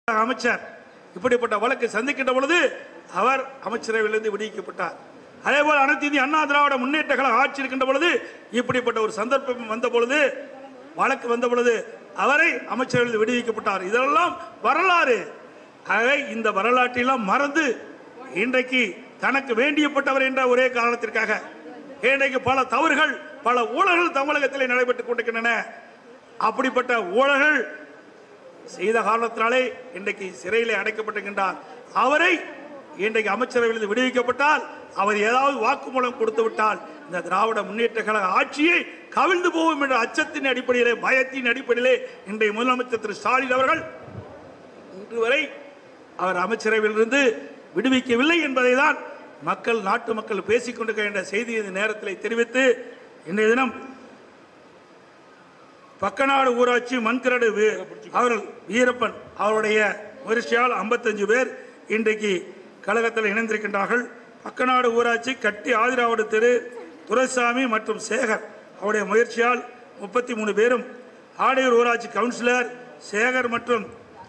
அமைச்சர் இப்படிப்பட்ட வழக்கை சந்திக்கின்ற பொழுது அவர் அமைச்சரவையிலிருந்து விடுவிக்கப்பட்டார் அதே போல அனைத்து இந்திய அண்ணா திராவிட முன்னேற்ற கழக ஆட்சி இருக்கின்ற பொழுது இப்படிப்பட்ட ஒரு சந்தர்ப்பம் வந்த பொழுது வழக்கு வந்த பொழுது அவரை அமைச்சரவையில் விடுவிக்கப்பட்டார் இதெல்லாம் வரலாறு ஆக இந்த வரலாற்றையெல்லாம் மறந்து இன்றைக்கு தனக்கு வேண்டியப்பட்டவர் என்ற ஒரே காரணத்திற்காக இன்றைக்கு பல தவறுகள் பல ஊழல்கள் தமிழகத்தில் நடைபெற்றுக் கொண்டிருக்கின்றன அப்படிப்பட்ட ஊழல்கள் செய்த காரணத்தினாலே இன்றைக்கு சிறையிலே அடைக்கப்பட்டிருக்கின்றார் அவரை இன்றைக்கு அமைச்சரவையில் விடுவிக்கப்பட்டால் அவர் ஏதாவது வாக்குமூலம் கொடுத்து விட்டால் இந்த திராவிட முன்னேற்ற கழக ஆட்சியை கவிழ்ந்து போகும் என்ற அச்சத்தின் அடிப்படையிலே பயத்தின் அடிப்படையிலே இன்றைய முதலமைச்சர் திரு ஸ்டாலின் அவர்கள் இன்று வரை அவர் அமைச்சரவையிலிருந்து விடுவிக்கவில்லை என்பதை தான் மக்கள் நாட்டு மக்கள் பேசிக் கொண்டிருக்கின்ற செய்தி இந்த நேரத்தில் தெரிவித்து இன்றைய தினம் பக்கநாடு ஊராட்சி மண்கரடு வி- அவர்கள் வீரப்பன் அவருடைய முயற்சியால் 55 பேர் இன்றைக்கு கழகத்தில் இணைந்திருக்கின்றார்கள் பக்கநாடு ஊராட்சி கட்டி ஆதிராவடு தெரு துரைசாமி மற்றும் சேகர் அவருடைய முயற்சியால் முப்பத்தி மூணு பேரும் ஆடையூர் ஊராட்சி கவுன்சிலர் சேகர் மற்றும்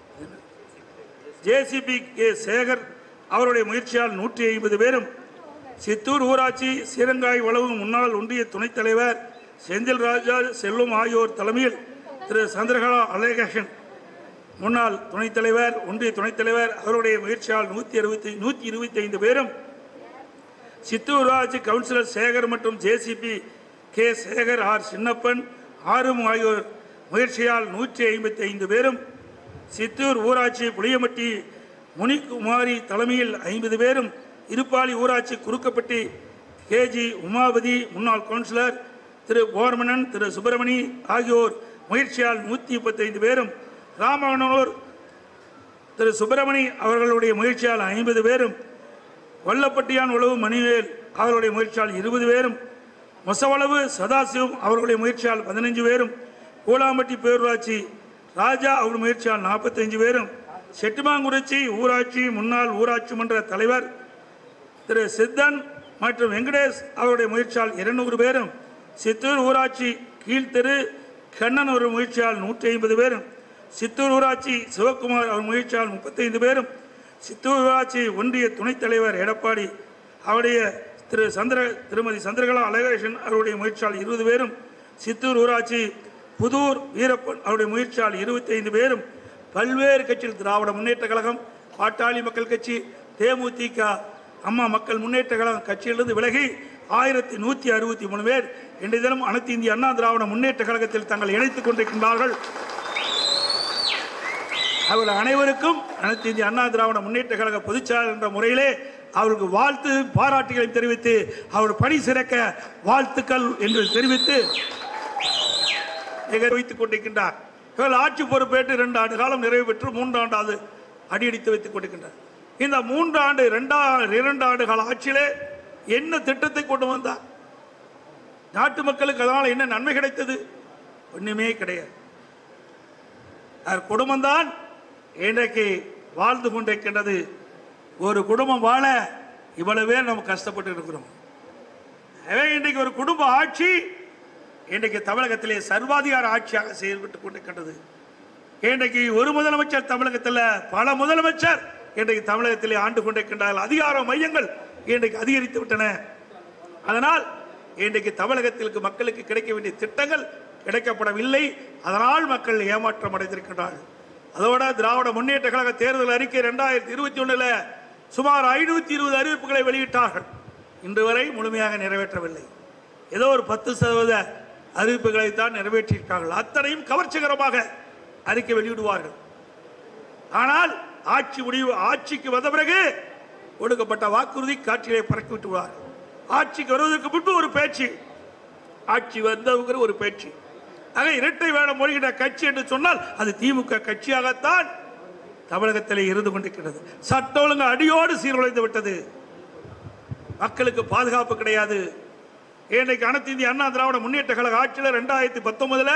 ஜேசிபி கே சேகர் அவருடைய முயற்சியால் நூற்றி ஐம்பது பேரும் சித்தூர் ஊராட்சி சீரங்காய் உழவு முன்னாள் ஒன்றிய துணைத் தலைவர் செந்தில் ராஜா செல்வம் ஆகியோர் தலைமையில் திரு சந்திரகலா அழகேஷன் முன்னாள் துணைத் தலைவர் ஒன்றிய துணைத் தலைவர் அவருடைய முயற்சியால் நூற்றி அறுபத்தி நூற்றி இருபத்தி ஐந்து பேரும் சித்தூர் ஊராட்சி கவுன்சிலர் சேகர் மற்றும் JCB K Sekar R Chinnappan ஆறும் ஆகியோர் முயற்சியால் நூற்றி ஐம்பத்தி ஐந்து பேரும் சித்தூர் ஊராட்சி புளியமட்டி முனிகுமாரி தலைமையில் ஐம்பது பேரும் இருப்பாளி ஊராட்சி குறுக்கப்பட்டி கேஜி உமாபதி முன்னாள் கவுன்சிலர் திரு போர்மணன் திரு சுப்பிரமணி ஆகியோர் முயற்சியால் நூற்றி முப்பத்தைந்து பேரும் ராமகனூர் திரு சுப்பிரமணி அவர்களுடைய முயற்சியால் ஐம்பது பேரும் கொல்லப்பட்டியான் உழவு மணிவேல் அவர்களுடைய முயற்சியால் இருபது பேரும் மொசவளவு சதாசிவம் அவர்களுடைய முயற்சியால் பதினஞ்சு பேரும் கூலாம்பட்டி பேரூராட்சி ராஜா அவருடைய முயற்சியால் நாற்பத்தஞ்சு பேரும் செட்டுமாங்குறிச்சி ஊராட்சி முன்னாள் ஊராட்சி மன்ற தலைவர் திரு சித்தன் மற்றும் வெங்கடேஷ் அவருடைய முயற்சியால் இருநூறு பேரும் சித்தூர் ஊராட்சி கீழ்த்தெரு கண்ணன் ஒரு முயற்சியால் நூற்றி ஐம்பது பேரும் சித்தூர் ஊராட்சி சிவகுமார் அவர் முயற்சியால் முப்பத்தைந்து பேரும் சித்தூர் ஊராட்சி ஒன்றிய துணைத் தலைவர் எடப்பாடி அவருடைய திரு சந்திர திருமதி சந்திரகலா அழகேசன் அவருடைய முயற்சியால் இருபது பேரும் சித்தூர் ஊராட்சி புதூர் வீரப்பன் அவருடைய முயற்சியால் இருபத்தி ஐந்து பேரும் பல்வேறு கட்சிகள் திராவிட முன்னேற்ற கழகம் பாட்டாளி மக்கள் கட்சி தேமுதிக அம்மா மக்கள் முன்னேற்ற கழகம் கட்சியிலிருந்து விலகி ஆயிரத்தி நூற்றி அறுபத்தி மூணு பேர் இன்றைய தினம் அனைத்து இந்திய அண்ணா திராவிட முன்னேற்ற கழகத்தில் தங்கள் இணைத்துக் கொண்டிருக்கின்றார்கள் அவர்கள் அனைவருக்கும் அனைத்து இந்திய அண்ணா திராவிட முன்னேற்ற கழக பொதுச்செயலாளர் என்ற முறையிலே அவருக்கு வாழ்த்து பாராட்டுகளை தெரிவித்து அவர் பணி சிறக்க வாழ்த்துக்கள் என்று தெரிவித்து நிகழ்ச்சி வைத்துக் கொண்டிருக்கின்றார் இவர்கள் ஆட்சி பொறுப்பேற்று இரண்டு ஆண்டு காலம் நிறைவு பெற்று மூன்றாண்டாவது அடியெடுத்து வைத்துக் கொண்டிருக்கின்றார் இந்த மூன்றாண்டு இரண்டா இரண்டு ஆண்டு கால ஆட்சியிலே என்ன திட்டத்தை கொண்டு வந்தார் நாட்டு மக்களுக்கு அதனால் என்ன நன்மை கிடைத்தது ஒண்ணுமே கிடையாது அவர் குடும்பம்தான் இன்றைக்கு வாழ்ந்து கொண்டிருக்கின்றது ஒரு குடும்பம் வாழ இவ்வளவு பேர் நம்ம கஷ்டப்பட்டு இருக்கிறோம் எனவே இன்றைக்கு ஒரு குடும்ப ஆட்சி இன்றைக்கு தமிழகத்திலே சர்வாதிகார ஆட்சியாக செயல்பட்டு கொண்டிருக்கின்றது இன்றைக்கு ஒரு முதலமைச்சர் தமிழகத்தில் பல முதலமைச்சர் இன்றைக்கு தமிழகத்திலே ஆண்டு கொண்டிருக்கின்றார்கள் அதிகார மையங்கள் இன்றைக்கு அதிகரித்து விட்டன அதனால் இன்றைக்கு தமிழகத்திற்கு மக்களுக்கு கிடைக்க வேண்டிய திட்டங்கள் கிடைக்கப்படவில்லை அதனால் மக்கள் ஏமாற்றம் அடைந்திருக்கின்றார்கள் அதோட திராவிட முன்னேற்ற கழக தேர்தல் அறிக்கை இரண்டாயிரத்தி இருபத்தி ஒண்ணுல சுமார் ஐநூத்தி இருபது அறிவிப்புகளை வெளியிட்டார்கள் இன்று வரை முழுமையாக நிறைவேற்றவில்லை ஏதோ ஒரு பத்து சதவீத அறிவிப்புகளை தான் நிறைவேற்றியிருக்கார்கள் அத்தனையும் கவர்ச்சிகரமாக அறிக்கை வெளியிடுவார்கள் ஆனால் ஆட்சி முடிவு ஆட்சிக்கு வந்த பிறகு கொடுக்கப்பட்ட வாக்குறுதி காற்றிலே பறக்கி விட்டுவார்கள் ஆட்சிக்கு வருவதற்கு முன்பு ஒரு பேச்சு ஆட்சி வந்தவங்கிற ஒரு பேச்சு ஆக இரட்டை வேடம் மொழிகின்ற கட்சி என்று சொன்னால் அது திமுக கட்சியாகத்தான் தமிழகத்திலே இருந்து கொண்டிருக்கிறது சட்ட ஒழுங்கு அடியோடு சீர்குலைந்து விட்டது மக்களுக்கு பாதுகாப்பு கிடையாது இன்றைக்கு அனைத்து இந்திய அண்ணா திராவிட முன்னேற்ற கழக ஆட்சியில் ரெண்டாயிரத்தி பத்தொன்பதுல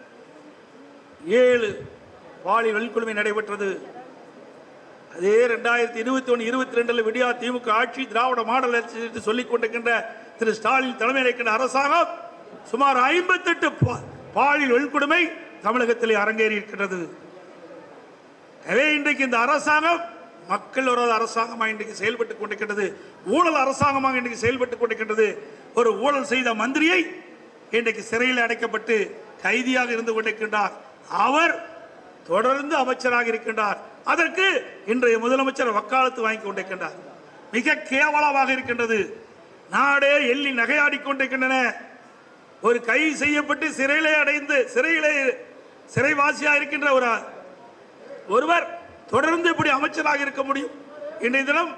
ஏழு பாலியல் வன்கொடுமை நடைபெற்றது அதே ரெண்டாயிரத்தி இருபத்தி ஒன்று இருபத்தி ரெண்டுல விடியா திமுக ஆட்சி திராவிட மாடல் ஆட்சி என்று சொல்லிக் கொண்டிருக்கின்ற திரு ஸ்டாலின் தலைமையில் இருக்கின்ற அரசாங்கம் சுமார் ஐம்பத்தெட்டு பாலியல் வன்கொடுமை தமிழகத்திலே அரங்கேறி இருக்கின்றது எனவே இன்றைக்கு இந்த அரசாங்கம் மக்கள் ஒரு அரசாங்கமாக இன்றைக்கு செயல்பட்டுக் கொண்டிருக்கின்றது ஊழல் அரசாங்கமாக இன்றைக்கு செயல்பட்டுக் கொண்டிருக்கின்றது ஒரு ஊழல் செய்த மந்திரியை இன்றைக்கு சிறையில் அடைக்கப்பட்டு கைதியாக இருந்து கொண்டிருக்கின்றார் அவர் தொடர்ந்து அமைச்சராக இருக்கின்றார் அதற்கு இன்றைய முதலமைச்சர் வக்காலத்து வாங்கி கொண்டிருக்கின்றார் மிக கேவலமாக இருக்கின்றது நாடே எள்ளி நகையாடி கொண்டிருக்கின்றன ஒரு கை செய்யப்பட்டு சிறையிலே அடைந்து சிறையிலே சிறைவாசியா இருக்கின்ற ஒரு ஒருவர் தொடர்ந்து இப்படி அமைச்சராக இருக்க முடியும் இன்றைய தினம்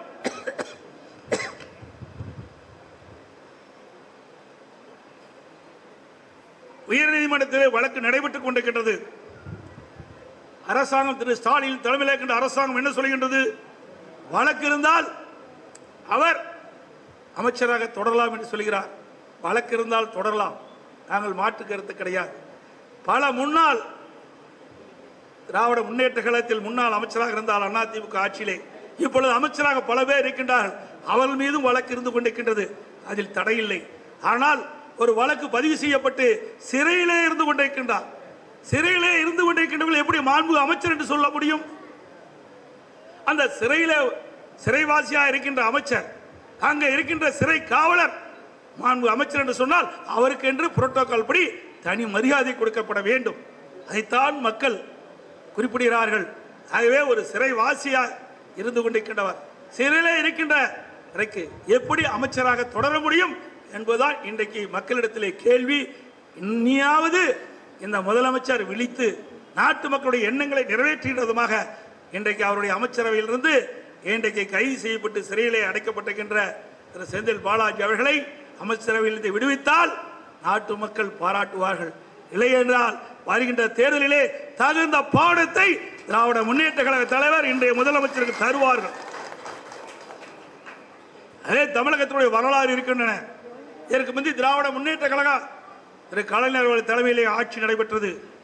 உயர்நீதிமன்றத்திலே வழக்கு நடைபெற்றுக் கொண்டிருக்கின்றது அரசாங்கம் திரு ஸ்டாலின் தலைமையில் இருக்கின்ற அரசாங்கம் என்ன சொல்கின்றது வழக்கு இருந்தால் அவர் அமைச்சராக தொடரலாம் என்று சொல்கிறார் வழக்கு இருந்தால் தொடரலாம் நாங்கள் மாற்று கருத்து கிடையாது பல முன்னாள் திராவிட முன்னேற்ற கழகத்தில் முன்னாள் அமைச்சராக இருந்தால் அதிமுக ஆட்சியிலே இப்பொழுது அமைச்சராக பல பேர் இருக்கின்றார்கள் அவர்கள் மீதும் வழக்கு இருந்து கொண்டிருக்கின்றது அதில் தடையில்லை ஆனால் ஒரு வழக்கு பதிவு செய்யப்பட்டு சிறையிலே இருந்து கொண்டிருக்கின்றார் சிறையிலே இருந்து கொண்டிருக்கின்றவர்கள் எப்படி மாண்பு அமைச்சர் என்று சொல்ல முடியும் அந்த சிறையில சிறைவாசியா இருக்கின்ற அமைச்சர் அங்க இருக்கின்ற சிறை காவலர் மாண்பு அமைச்சர் என்று சொன்னால் அவருக்கு என்று புரோட்டோகால் படி தனி மரியாதை கொடுக்கப்பட வேண்டும் அதைத்தான் மக்கள் குறிப்பிடுகிறார்கள் ஆகவே ஒரு சிறைவாசியா இருந்து கொண்டிருக்கின்றவர் சிறையிலே இருக்கின்ற வரைக்கு எப்படி அமைச்சராக தொடர முடியும் என்பதுதான் இன்றைக்கு மக்களிடத்திலே கேள்வி இனியாவது இந்த முதலமைச்சர் விழித்து நாட்டு மக்களுடைய எண்ணங்களை நிறைவேற்றுகின்றதுமாக இன்றைக்கு அவருடைய அமைச்சரவையிலிருந்து இன்றைக்கு கைது செய்யப்பட்டு சிறையிலே அடைக்கப்பட்டிருக்கின்ற திரு செந்தில் பாலாஜி அவர்களை அமைச்சரவையிலிருந்து விடுவித்தால் நாட்டு மக்கள் பாராட்டுவார்கள் இல்லை என்றால் வருகின்ற தேர்தலிலே தகுந்த பாடத்தை திராவிட முன்னேற்ற கழக தலைவர் இன்றைய முதலமைச்சருக்கு தருவார்கள் அதே தமிழகத்தினுடைய வரலாறு இருக்கின்றன இதற்கு முந்தி திராவிட முன்னேற்ற கழகம் திரு கலைஞர் அவர்கள் தலைமையிலே ஆட்சி நடைபெற்றது